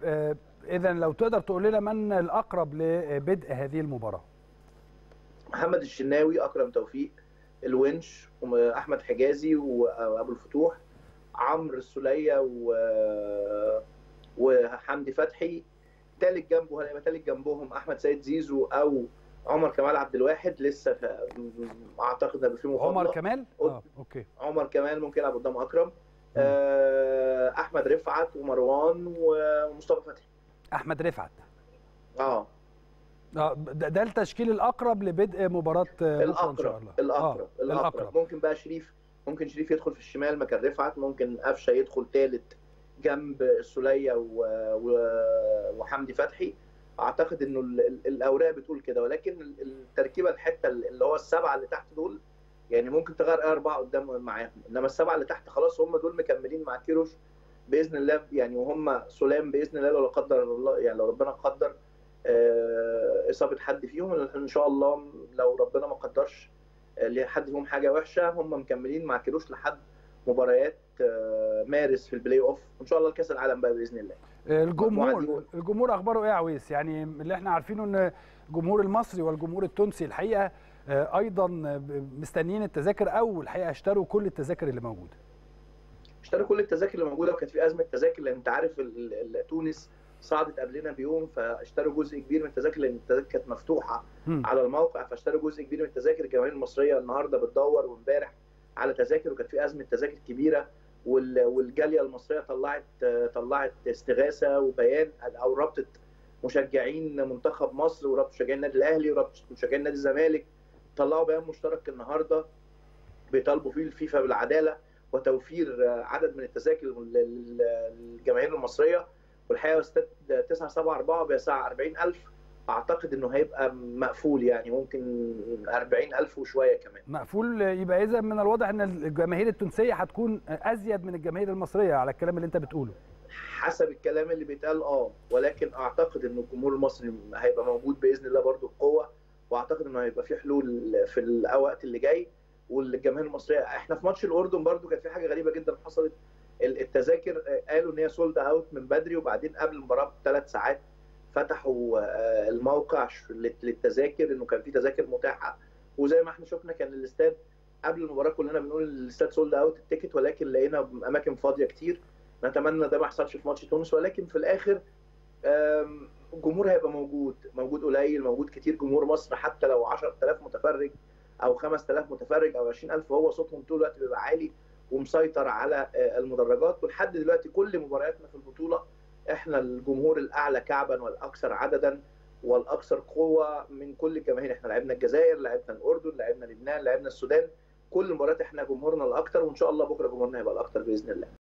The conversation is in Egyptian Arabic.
اذا لو تقدر تقول لنا من الاقرب لبدء هذه المباراه محمد الشناوي اكرم توفيق الونش احمد حجازي وابو الفتوح عمرو السوليه و... وحمدي فتحي تالت جنبه هيبقى تالت جنبهم احمد سيد زيزو او عمر كمال عبد الواحد لسه اعتقد هيبقى في مفاضله عمر كمال اه اوكي عمر كمال ممكن يلعب قدام اكرم آه احمد رفعت ومروان ومصطفى فتحي احمد رفعت اه اه ده التشكيل الاقرب لبدء مباراه الاقرب ان شاء الله الاقرب آه. الأقرب. الأقرب ممكن بقى شريف ممكن شريف يدخل في الشمال مكان رفعت ممكن قفشه يدخل ثالث جنب السوليه و... و... وحمدي فتحي اعتقد انه الاوراق بتقول كده ولكن التركيبه الحته اللي هو السبعه اللي تحت دول يعني ممكن تغير اربعه قدام معاهم انما السبعه اللي تحت خلاص هم دول مكملين مع كيروش باذن الله يعني وهم سلام باذن الله لو لا قدر الله يعني لو ربنا قدر اصابه حد فيهم ان شاء الله لو ربنا ما قدرش لحد فيهم حاجه وحشه هم مكملين مع كيروش لحد مباريات مارس في البلاي اوف وان شاء الله الكاس العالم بقى باذن الله الجمهور الجمهور اخباره ايه يا عويس يعني اللي احنا عارفينه ان الجمهور المصري والجمهور التونسي الحقيقه ايضا مستنيين التذاكر او الحقيقه اشتروا كل التذاكر اللي موجوده اشتروا كل التذاكر اللي موجوده وكانت في ازمه تذاكر لان انت عارف تونس صعدت قبلنا بيوم فاشتروا جزء كبير من التذاكر لان التذاكر كانت مفتوحه م. على الموقع فاشتروا جزء كبير من التذاكر الجماهير المصريه النهارده بتدور وامبارح على تذاكر وكانت في ازمه تذاكر كبيره والجاليه المصريه طلعت طلعت استغاثه وبيان او رابطه مشجعين منتخب مصر ورابطه مشجعين النادي الاهلي ورابطه مشجعين نادي الزمالك طلعوا بيان مشترك النهارده بيطالبوا فيه الفيفا بالعداله وتوفير عدد من التذاكر للجماهير المصريه والحقيقه استاد 974 بيسع 40000 اعتقد انه هيبقى مقفول يعني ممكن 40000 وشويه كمان مقفول يبقى اذا من الواضح ان الجماهير التونسيه هتكون ازيد من الجماهير المصريه على الكلام اللي انت بتقوله حسب الكلام اللي بيتقال اه ولكن اعتقد ان الجمهور المصري هيبقى موجود باذن الله برضو بقوه واعتقد انه هيبقى في حلول في الوقت اللي جاي والجماهير المصريه احنا في ماتش الاردن برضو كانت في حاجه غريبه جدا حصلت التذاكر قالوا ان هي سولد اوت من بدري وبعدين قبل المباراه بثلاث ساعات فتحوا الموقع للتذاكر انه كان في تذاكر متاحه وزي ما احنا شفنا كان الاستاد قبل المباراه كلنا بنقول الاستاد سولد اوت التيكت ولكن لقينا اماكن فاضيه كتير نتمنى ده ما يحصلش في ماتش تونس ولكن في الاخر الجمهور هيبقى موجود موجود قليل موجود كتير جمهور مصر حتى لو 10000 متفرج او 5000 متفرج او 20000 هو صوتهم طول الوقت بيبقى عالي ومسيطر على المدرجات ولحد دلوقتي كل مبارياتنا في البطوله احنا الجمهور الاعلى كعبا والاكثر عددا والاكثر قوه من كل الجماهير احنا لعبنا الجزائر لعبنا الاردن لعبنا لبنان لعبنا السودان كل المباريات احنا جمهورنا الاكثر وان شاء الله بكره جمهورنا هيبقى الاكثر باذن الله